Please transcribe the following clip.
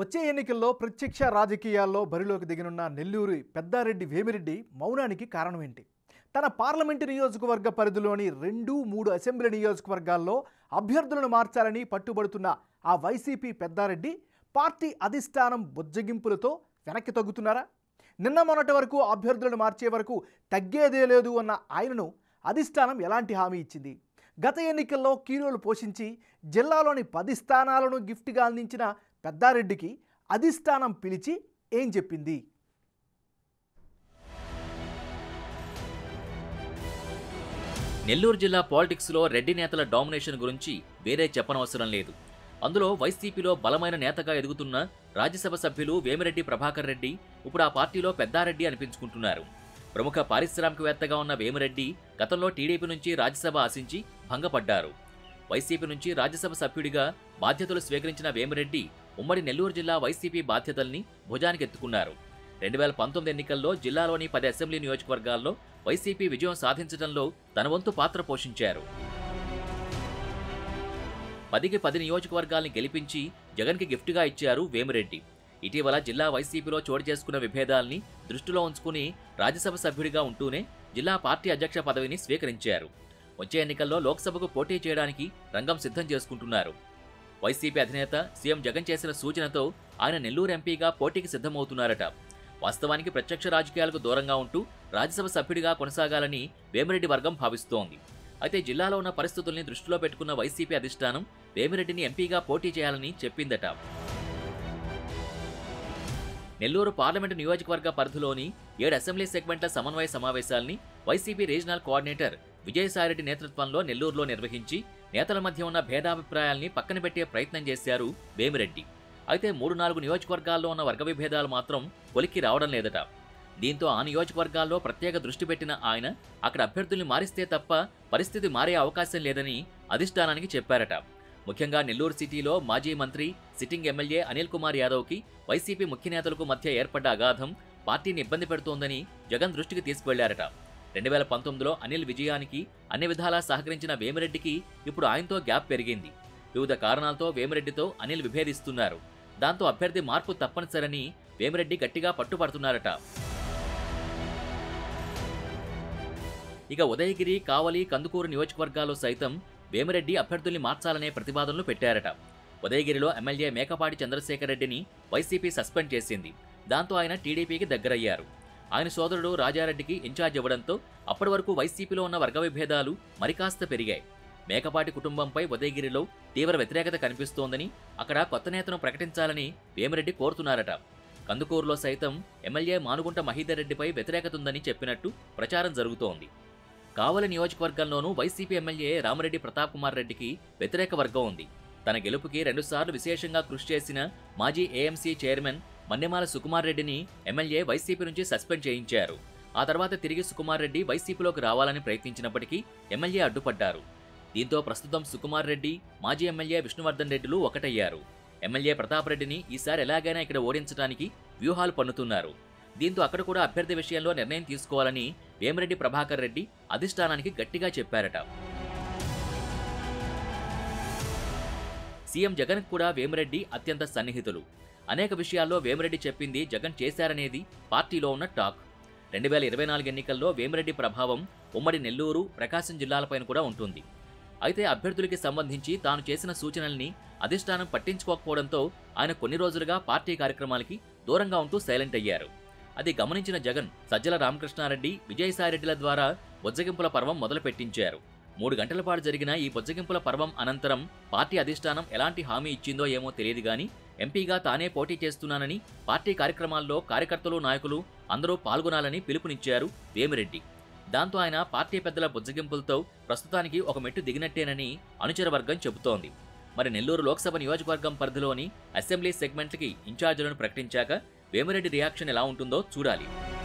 వచ్చే ఎన్నికల్లో ప్రత్యక్ష రాజకీయాల్లో బరిలోకి దిగనున్న నెల్లూరు పెద్దారెడ్డి వేమిరెడ్డి మౌనానికి కారణం ఏంటి తన పార్లమెంటు నియోజకవర్గ పరిధిలోని రెండు మూడు అసెంబ్లీ నియోజకవర్గాల్లో అభ్యర్థులను మార్చాలని పట్టుబడుతున్న ఆ వైసీపీ పెద్దారెడ్డి పార్టీ అధిష్టానం బుజ్జగింపులతో వెనక్కి తగ్గుతున్నారా నిన్న మొన్నటి వరకు అభ్యర్థులను మార్చే వరకు తగ్గేదే లేదు అన్న ఆయనను అధిష్టానం ఎలాంటి హామీ ఇచ్చింది గత ఎన్నికల్లో కీరోలు పోషించి జిల్లాలోని పది స్థానాలను గిఫ్ట్గా అందించిన పెద్దారెడ్డికి అధిష్టానం పిలిచి ఏం చెప్పింది నెల్లూరు జిల్లా పాలిటిక్స్లో రెడ్డి నేతల డామినేషన్ గురించి వేరే చెప్పనవసరం లేదు అందులో వైసీపీలో బలమైన నేతగా ఎదుగుతున్న రాజ్యసభ సభ్యులు వేమిరెడ్డి ప్రభాకర్ రెడ్డి ఇప్పుడు ఆ పార్టీలో పెద్దారెడ్డి అనిపించుకుంటున్నారు ప్రముఖ పారిశ్రామికవేత్తగా ఉన్న వేమిరెడ్డి గతంలో టీడీపీ నుంచి రాజ్యసభ ఆశించి భంగపడ్డారు వైసీపీ నుంచి రాజ్యసభ సభ్యుడిగా బాధ్యతలు స్వీకరించిన వేమిరెడ్డి ఉమ్మడి నెల్లూరు జిల్లా వైసీపీ బాధ్యతల్ని భుజానికి ఎత్తుకున్నారు రెండు వేల పంతొమ్మిది ఎన్నికల్లో జిల్లాలోని పది అసెంబ్లీ నియోజకవర్గాల్లో వైసీపీ విజయం సాధించడంలో తన వంతు పాత్ర పోషించారు పదికి పది నియోజకవర్గాల్ని గెలిపించి జగన్కి గిఫ్ట్గా ఇచ్చారు వేమిరెడ్డి ఇటీవల జిల్లా వైసీపీలో చోటు చేసుకున్న విభేదాల్ని దృష్టిలో ఉంచుకుని రాజ్యసభ సభ్యుడిగా ఉంటూనే జిల్లా పార్టీ అధ్యక్ష పదవిని స్వీకరించారు వచ్చే ఎన్నికల్లో లోక్సభకు పోటీ చేయడానికి రంగం సిద్ధం చేసుకుంటున్నారు వైసీపీ అధినేత సీఎం జగన్ చేసిన సూచనతో ఆయన నెల్లూరు ఎంపీగా పోటీకి సిద్ధమవుతున్నారట వాస్తవానికి ప్రత్యక్ష రాజకీయాలకు దూరంగా ఉంటూ రాజ్యసభ సభ్యుడిగా కొనసాగాలని వేమిరెడ్డి వర్గం భావిస్తోంది అయితే జిల్లాలో ఉన్న పరిస్థితుల్ని దృష్టిలో పెట్టుకున్న వైసీపీ అధిష్టానం వేమిరెడ్డిని ఎంపీగా పోటీ చేయాలని చెప్పిందట నెల్లూరు పార్లమెంటు నియోజకవర్గ పరిధిలోని ఏడు అసెంబ్లీ సెగ్మెంట్ల సమన్వయ సమావేశాల్ని వైసీపీ రీజనల్ కోఆర్డినేటర్ విజయసాయిరెడ్డి నేతృత్వంలో నెల్లూరులో నిర్వహించి నేతల మధ్య ఉన్న భేదాభిప్రాయాల్ని పక్కన పెట్టే ప్రయత్నం చేశారు వేమిరెడ్డి అయితే మూడు నాలుగు నియోజకవర్గాల్లో ఉన్న వర్గ విభేదాలు మాత్రం కొలిక్కి రావడం లేదట దీంతో ఆ నియోజకవర్గాల్లో ప్రత్యేక దృష్టి పెట్టిన ఆయన అక్కడ అభ్యర్థుల్ని మారిస్తే తప్ప పరిస్థితి మారే అవకాశం లేదని అధిష్టానానికి చెప్పారట ముఖ్యంగా నెల్లూరు సిటీలో మాజీ మంత్రి సిట్టింగ్ ఎమ్మెల్యే అనిల్ కుమార్ యాదవ్కి వైసీపీ ముఖ్య నేతలకు మధ్య ఏర్పడ్డ అగాధం పార్టీని ఇబ్బంది పెడుతోందని జగన్ దృష్టికి తీసుకువెళ్లారట రెండు వేల పంతొమ్మిదిలో అనిల్ విజయానికి అన్ని విధాలా సహకరించిన వేమిరెడ్డికి ఇప్పుడు ఆయనతో గ్యాప్ పెరిగింది వివిధ కారణాలతో వేమిరెడ్డితో అనిల్ విభేదిస్తున్నారు దాంతో అభ్యర్థి మార్పు తప్పనిసరని వేమిరెడ్డి గట్టిగా పట్టుపడుతున్నారట ఇక ఉదయగిరి కావలి కందుకూరు నియోజకవర్గాల్లో సైతం వేమిరెడ్డి అభ్యర్థుల్ని మార్చాలనే ప్రతిపాదనలు పెట్టారట ఉదయగిరిలో ఎమ్మెల్యే మేకపాటి చంద్రశేఖర్ రెడ్డిని వైసీపీ సస్పెండ్ చేసింది దాంతో ఆయన టీడీపీకి దగ్గరయ్యారు ఆయన సోదరుడు రాజారెడ్డికి ఇన్ఛార్జ్ ఇవ్వడంతో అప్పటి వరకు వైసీపీలో ఉన్న వర్గ విభేదాలు మరికాస్త పెరిగాయి మేకపాటి కుటుంబంపై ఉదయగిరిలో తీవ్ర వ్యతిరేకత కనిపిస్తోందని అక్కడ కొత్త నేతను ప్రకటించాలని వేమిరెడ్డి కోరుతున్నారట కందుకూరులో సైతం ఎమ్మెల్యే మానుగుంట మహీధర్ రెడ్డిపై వ్యతిరేకత ఉందని చెప్పినట్టు ప్రచారం జరుగుతోంది కావలి నియోజకవర్గంలోనూ వైసీపీ ఎమ్మెల్యే రామరెడ్డి ప్రతాప్ కుమార్ రెడ్డికి వ్యతిరేక వర్గం ఉంది తన గెలుపుకి రెండుసార్లు విశేషంగా కృషి చేసిన మాజీ ఏఎంసీ చైర్మన్ మన్నెమాల సుకుమార్ రెడ్డిని ఎమ్మెల్యే వైసీపీ నుంచి సస్పెండ్ చేయించారు ఆ తర్వాత తిరిగి సుకుమార్ రెడ్డి వైసీపీలోకి రావాలని ప్రయత్నించినప్పటికీ ఎమ్మెల్యే అడ్డుపడ్డారు దీంతో ప్రస్తుతం సుకుమార్ రెడ్డి మాజీ ఎమ్మెల్యే విష్ణువర్ధన్ రెడ్డిలు ఒకటయ్యారు ఎమ్మెల్యే ప్రతాప్ రెడ్డిని ఈసారి ఎలాగైనా ఇక్కడ ఓడించడానికి వ్యూహాలు పన్నుతున్నారు దీంతో అక్కడ కూడా అభ్యర్థి విషయంలో నిర్ణయం తీసుకోవాలని వేమిరెడ్డి ప్రభాకర్ రెడ్డి అధిష్టానానికి గట్టిగా చెప్పారట సీఎం జగన్ కూడా వేమిరెడ్డి అత్యంత సన్నిహితులు అనేక విషయాల్లో వేమిరెడ్డి చెప్పింది జగన్ చేశారనేది పార్టీలో ఉన్న టాక్ రెండు వేల ఇరవై నాలుగు ఎన్నికల్లో వేమిరెడ్డి ప్రభావం ఉమ్మడి నెల్లూరు ప్రకాశం జిల్లాలపైన కూడా ఉంటుంది అయితే అభ్యర్థులకి సంబంధించి తాను చేసిన సూచనల్ని అధిష్టానం పట్టించుకోకపోవడంతో ఆయన కొన్ని రోజులుగా పార్టీ కార్యక్రమాలకి దూరంగా ఉంటూ సైలెంట్ అయ్యారు అది గమనించిన జగన్ సజ్జల రామకృష్ణారెడ్డి విజయసాయిరెడ్డిల ద్వారా బొజ్జగింపుల పర్వం మొదలు పెట్టించారు మూడు గంటల పాటు జరిగిన ఈ బొజ్జగింపుల పర్వం అనంతరం పార్టీ అధిష్టానం ఎలాంటి హామీ ఇచ్చిందో ఏమో తెలియదు గాని ఎంపీగా తానే పోటీ చేస్తున్నానని పార్టీ కార్యక్రమాల్లో కార్యకర్తలు నాయకులు అందరూ పాల్గొనాలని పిలుపునిచ్చారు వేమిరెడ్డి దాంతో ఆయన పార్టీ పెద్దల బుజ్జగింపులతో ప్రస్తుతానికి ఒక మెట్టు దిగినట్టేనని అనుచర వర్గం చెబుతోంది మరి నెల్లూరు లోక్సభ నియోజకవర్గం పరిధిలోని అసెంబ్లీ సెగ్మెంట్లకి ఇన్ఛార్జీలను ప్రకటించాక వేమిరెడ్డి రియాక్షన్ ఎలా ఉంటుందో చూడాలి